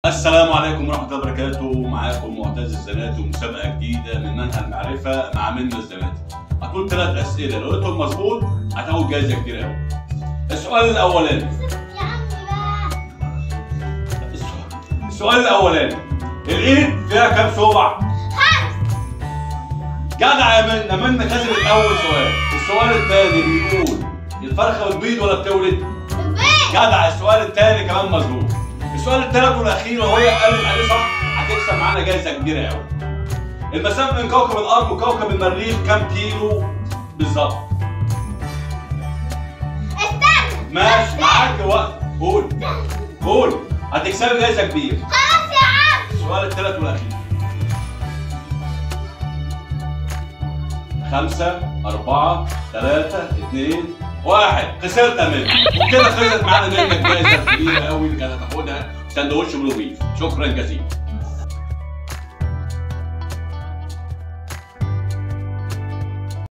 السلام عليكم ورحمة الله وبركاته معاكم معتز الزناتي ومسابقة جديدة من منهى المعرفة مع منى الزناتي هتقول ثلاث أسئلة لو لقيتهم مظبوط هتاخد جايزة كبيرة أوي السؤال الأولاني يا عم بقى السؤال- السؤال الأولاني الإيد فيها كام صبع؟ خمس جدع يا منى منى كسبت أول سؤال السؤال الثاني بيقول الفرخة بتبيض ولا بتولد؟ البيت جدع السؤال الثاني كمان مظبوط السؤال الثالث والاخير لو هي قالت عليه صح هتكسب معانا جايزه كبيره قوي المسافه بين كوكب الارض وكوكب المريخ كام كيلو بالظبط استنى ماشي معاك وقت قول قول هتكسبي جايزه كبيره خلاص يا عم السؤال الثالث والاخير خمسة أربعة ثلاثة اثنين واحد خسرت يا منى وكده خسرت معانا منك جايزة كبيرة قوي اللي كانت هتاخدها سندوتش بلو بيف شكرا جزيلا